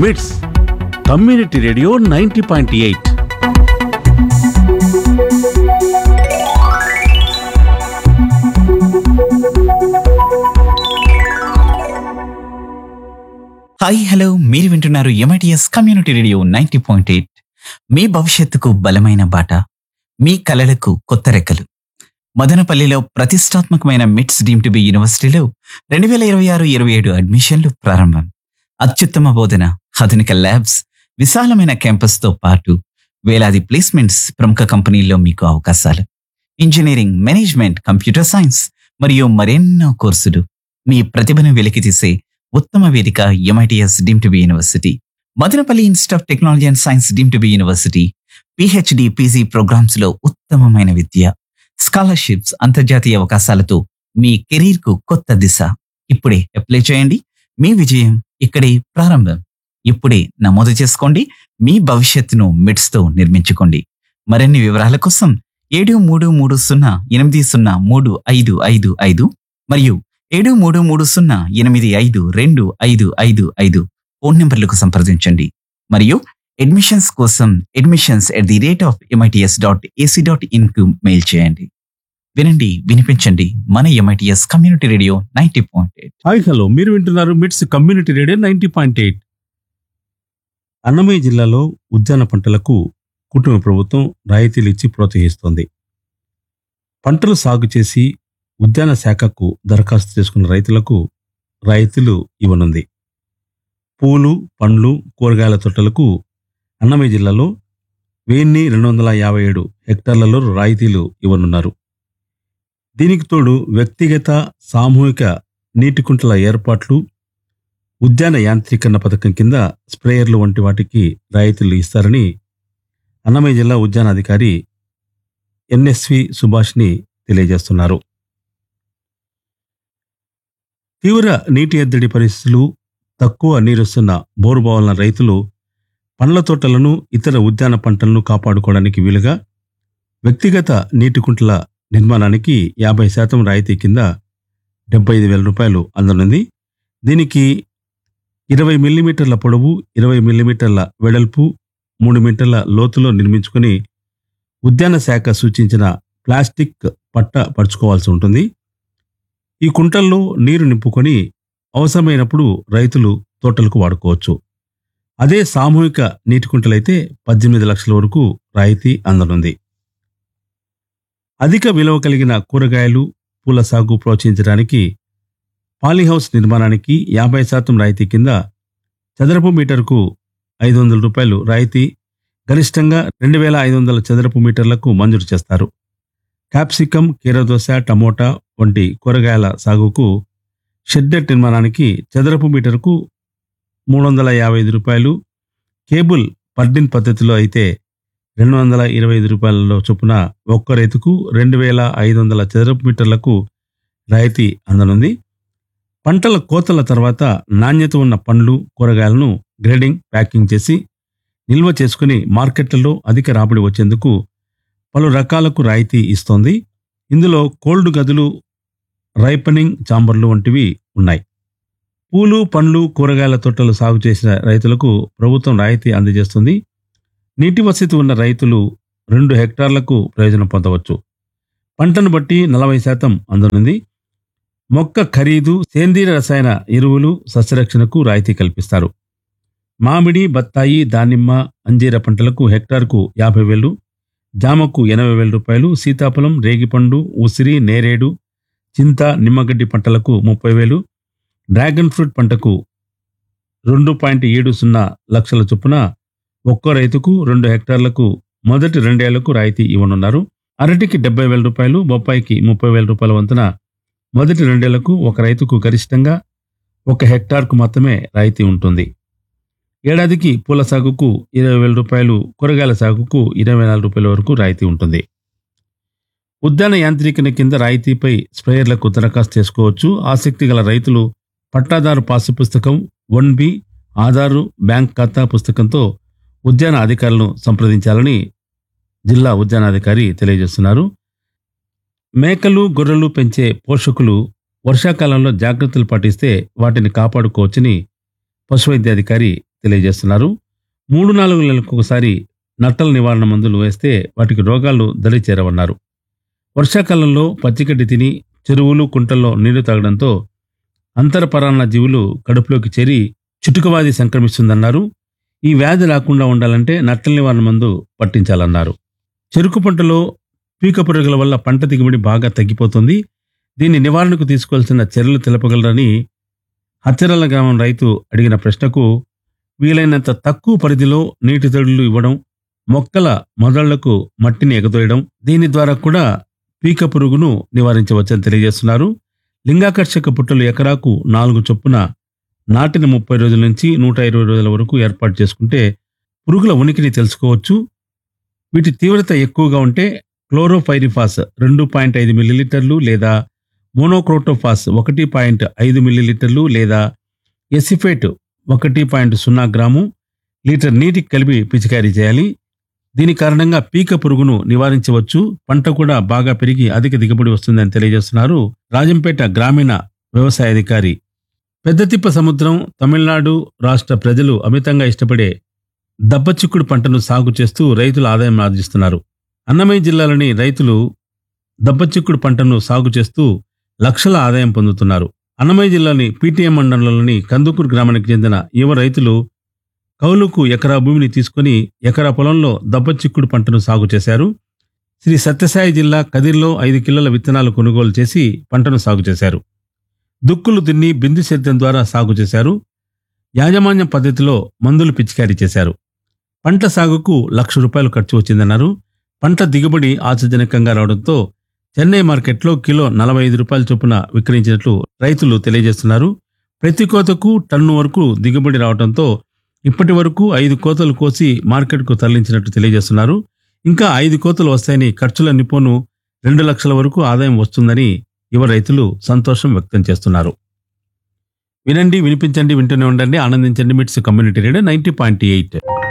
మిట్స్ community radio ninety point eight hi hello మీరు వింటున్నారు MITS community radio ninety point eight మీ భవిష్యత్తుకు బలమైన బాట మీ కలలకు కొత్త రెక్కలు మదనపల్లిలో ప్రతిష్టాత్మకమైన మిట్స్ డీమ్ టు బి యూనివర్సిటీలో రెండు వేల ఇరవై ఆరు ఇరవై ఏడు అడ్మిషన్లు ప్రారంభం అత్యుత్తమ బోధన ఆధునిక ల్యాబ్స్ విశాలమైన క్యాంపస్తో పాటు వేలాది ప్లేస్మెంట్స్ ప్రముఖ కంపెనీల్లో మీకు అవకాశాలు ఇంజనీరింగ్ మేనేజ్మెంట్ కంప్యూటర్ సైన్స్ మరియు మరెన్నో కోర్సులు మీ ప్రతిభను వెలికితీసే ఉత్తమ వేదిక MITS deemed to be university Madanapalle institute of technology and science deemed to be university PhD PG programmes లో ఉత్తమమైన విద్య స్కాలర్షిప్స్ అంతర్జాతీయ అవకాశాలతో మీ కెరీర్ కు కొత్త దిశ ఇప్పుడే అప్లై చేయండి మీ విజయం ఇక్కడే ప్రారంభం ఇప్పుడే నమోదు చేసుకోండి మీ భవిష్యత్తును మిడ్స్ తో నిర్మించుకోండి మరిన్ని వివరాల కోసం ఏడు మూడు మూడు సున్నా ఎనిమిది సున్నా మూడు ఐదు ఐదు ఐదు మరియు ఏడు మూడు మూడు సున్నా ఎనిమిది ఐదు రెండు ఐదు ఐదు ఐదు ఫోన్ నెంబర్లకు సంప్రదించండి మరియు అడ్మిషన్స్ కోసం admissions at the rate of MITS dot AC dot in కు మెయిల్ చేయండి వినండి వినిపించండి మన MITS community radio ninety point eight hi hello మీరు వింటున్నారు MITS community radio ninety point eight Annamayya జిల్లాలో ఉద్యాన పంటలకు కుటుంబ ప్రభుత్వం రాయితీలు ఇచ్చి ప్రోత్సహిస్తోంది పంటలు సాగు చేసి ఉద్యాన శాఖకు దరఖాస్తు చేసుకున్న రైతులకు రాయితీలు ఇవ్వనుంది పూలు పండ్లు కూరగాయల తోటలకు అన్నమయ్య జిల్లాలో వెయ్యిన్ని రెండు వందల యాభై ఏడు హెక్టార్లలో రాయితీలు ఇవ్వనున్నారు దీనికి తోడు వ్యక్తిగత సామూహిక నీటి కుంటల ఏర్పాట్లు ఉద్యాన యాంత్రీకరణ పథకం కింద స్ప్రేయర్లు వంటి వాటికి రాయితీలు ఇస్తారని అన్నమయ్య జిల్లా ఉద్యాన అధికారి ఎన్ఎస్వి సుభాష్ని తెలియజేస్తున్నారు తీవ్ర నీటి ఎద్దడి పరిస్థితులు తక్కువ నీరుస్తున్న బోరుబావుల రైతులు పండ్ల తోటలను ఇతర ఉద్యాన పంటలను కాపాడుకోవడానికి వీలుగా వ్యక్తిగత నీటి కుంటల నిర్మాణానికి యాభై శాతం రాయితీ కింద డెబ్బై ఐదు వేల రూపాయలు అందనుంది దీనికి ఇరవై మిల్లీమీటర్ల పొడవు ఇరవై మిల్లీమీటర్ల వెడల్పు మూడు మీటర్ల లోతులో నిర్మించుకొని ఉద్యాన శాఖ సూచించిన ప్లాస్టిక్ పట్ట పరుచుకోవాల్సి ఉంటుంది ఈ కుంటల్లో నీరు నింపుకొని అవసరమైనప్పుడు రైతులు తోటలకు వాడుకోవచ్చు అదే సామూహిక నీటి కుంటలైతే పద్దెనిమిది లక్షల వరకు రాయితీ అందనుంది అధిక విలువ కలిగిన కూరగాయలు పూల సాగు ప్రోత్సహించడానికి పాలీహౌస్ నిర్మాణానికి యాభై శాతం రాయితీ కింద చదరపు మీటర్కు ఐదు వందల రూపాయలు రాయితీ గరిష్టంగా రెండు వేల ఐదు వందల చదరపు మీటర్లకు మంజూరు చేస్తారు క్యాప్సికం కీరదోస టమోటా వంటి కూరగాయల సాగుకు షెడ్డెట్ నిర్మాణానికి చదరపు మీటర్కు మూడు వందల యాభై ఐదు రూపాయలు కేబుల్ పర్డిన్ పద్ధతిలో అయితే రెండు వందల ఇరవై ఐదు రూపాయలలో చొప్పున ఒక్క రైతుకు రెండు వేల ఐదు వందల చదరపు మీటర్లకు రాయితీ అందనుంది పంటల కోతల తర్వాత నాణ్యత ఉన్న పండ్లు కూరగాయలను గ్రేడింగ్ ప్యాకింగ్ చేసి నిల్వ చేసుకుని మార్కెట్లలో అధిక రాబడి వచ్చేందుకు పలు రకాలకు రాయితీ ఇస్తోంది ఇందులో కోల్డ్ గదులు రైపనింగ్ చాంబర్లు వంటివి ఉన్నాయి పూలు పండ్లు కూరగాయల తోటలు సాగు చేసిన రైతులకు ప్రభుత్వం రాయితీ అందజేస్తుంది నీటి వసతి ఉన్న రైతులు రెండు హెక్టార్లకు ప్రయోజనం పొందవచ్చు పంటను బట్టి నలభై శాతం అందనుంది మొక్క ఖరీదు సేంద్రియ రసాయన ఎరువులు సస్యరక్షణకు రాయితీ కల్పిస్తారు మామిడి బత్తాయి దానిమ్మ అంజీర పంటలకు హెక్టార్కు యాభై వేలు జామకు ఎనభై వేల రూపాయలు సీతాఫలం రేగిపండు ఉసిరి నేరేడు చింత నిమ్మగడ్డి పంటలకు ముప్పై వేలు డ్రాగన్ ఫ్రూట్ పంటకు రెండు పాయింట్ ఏడు సున్నా లక్షల చొప్పున ఒక్కో రైతుకు రెండు హెక్టార్లకు మొదటి రెండేళ్లకు రాయితీ ఇవ్వనున్నారు అరటికి డెబ్బై వేల రూపాయలు బొప్పాయికి ముప్పై వేల రూపాయల వంతున మొదటి రెండేళ్లకు ఒక రైతుకు గరిష్టంగా ఒక హెక్టార్కు మాత్రమే రాయితీ ఉంటుంది ఏడాదికి పూల సాగుకు ఇరవై వేల రూపాయలు కూరగాయల సాగుకు ఇరవై నాలుగు రూపాయల వరకు రాయితీ ఉంటుంది ఉద్యాన యాంత్రీకరణ కింద రాయితీపై స్ప్రేయర్లకు దరఖాస్తు చేసుకోవచ్చు ఆసక్తి గల రైతులు పట్టాదారు పాసు పుస్తకం వన్ బి ఆధారు బ్యాంక్ ఖాతా పుస్తకంతో ఉద్యాన అధికారులను సంప్రదించాలని జిల్లా ఉద్యానాధికారి తెలియజేస్తున్నారు మేకలు గొర్రెలు పెంచే పోషకులు వర్షాకాలంలో జాగ్రత్తలు పాటిస్తే వాటిని కాపాడుకోవచ్చని పశువైద్యాధికారి తెలియజేస్తున్నారు మూడు నాలుగు నెలలకు ఒకసారి నట్టల నివారణ మందులు వేస్తే వాటికి రోగాలు దరి చేరవన్నారు వర్షాకాలంలో పచ్చిగడ్డి తిని చెరువులు కుంటల్లో నీళ్లు తాగడంతో అంతరపరాన్న జీవులు కడుపులోకి చేరి చుట్టుకవాది సంక్రమిస్తుందన్నారు ఈ వ్యాధి రాకుండా ఉండాలంటే నట్టల నివారణ మందు పట్టించాలన్నారు చెరుకు పంటలో పీక పురుగుల వల్ల పంట దిగుబడి బాగా తగ్గిపోతుంది దీని నివారణకు తీసుకోవాల్సిన చర్యలు తెలపగలరని హచ్చరల గ్రామం రైతు అడిగిన ప్రశ్నకు వీలైనంత తక్కువ పరిధిలో నీటి తడులు ఇవ్వడం మొక్కల మొదళ్లకు మట్టిని ఎగదోయడం దీని ద్వారా కూడా పీక పురుగును నివారించవచ్చని తెలియజేస్తున్నారు లింగాకర్షక పుట్టలు ఎకరాకు నాలుగు చొప్పున నాటిన ముప్పై రోజుల నుంచి నూట ఇరవై రోజుల వరకు ఏర్పాటు చేసుకుంటే పురుగుల ఉనికిని తెలుసుకోవచ్చు వీటి తీవ్రత ఎక్కువగా ఉంటే క్లోరోఫైరిఫాస్ రెండు పాయింట్ ఐదు మిల్లీలీటర్లు లేదా మోనోక్రోటోఫాస్ ఒకటి పాయింట్ ఐదు మిల్లీలీటర్లు లేదా ఎసిఫేట్ ఒకటి పాయింట్ సున్నా గ్రాము లీటర్ నీటికి కలిపి పిచికారీ చేయాలి దీని కారణంగా పీక పురుగును నివారించవచ్చు పంట కూడా బాగా పెరిగి అధిక దిగుబడి వస్తుందని తెలియజేస్తున్నారు రాజంపేట గ్రామీణ వ్యవసాయ అధికారి పెద్దతిప్ప సముద్రం తమిళనాడు రాష్ట్ర ప్రజలు అమితంగా ఇష్టపడే దబ్బచిక్కుడు పంటను సాగు చేస్తూ రైతులు ఆదాయం ఆర్జిస్తున్నారు అన్నమయ్య జిల్లాలోని రైతులు దబ్బచిక్కుడు పంటను సాగు చేస్తూ లక్షల ఆదాయం పొందుతున్నారు అన్నమయ్య జిల్లాని పీటీఎం మండలంలోని కందుకూరు గ్రామానికి చెందిన యువ రైతులు కౌలుకు ఎకరా భూమిని తీసుకొని ఎకరా పొలంలో దబ్బచిక్కుడు పంటను సాగు చేశారు శ్రీ సత్యసాయి జిల్లా కదిర్లో ఐదు కిలోల విత్తనాలు కొనుగోలు చేసి పంటను సాగు చేశారు దుక్కులు దున్ని బిందు సేద్యం ద్వారా సాగు చేశారు యాజమాన్య పద్ధతిలో మందులు పిచికారీ చేశారు పంట సాగుకు లక్ష రూపాయలు ఖర్చు వచ్చిందన్నారు పంట దిగుబడి ఆశాజనకంగా రావడంతో చెన్నై మార్కెట్లో కిలో నలభై ఐదు రూపాయల చొప్పున విక్రయించినట్లు రైతులు తెలియజేస్తున్నారు ప్రతి కోతకు టన్ను వరకు దిగుబడి రావడంతో ఇప్పటి వరకు ఐదు కోతలు కోసి మార్కెట్కు తరలించినట్టు తెలియజేస్తున్నారు ఇంకా ఐదు కోతలు వస్తాయని ఖర్చుల నిపోను రెండు లక్షల వరకు ఆదాయం వస్తుందని యువ రైతులు సంతోషం వ్యక్తం చేస్తున్నారు వినండి వినిపించండి వింటూనే ఉండండి ఆనందించండి MITS community radio ninety point eight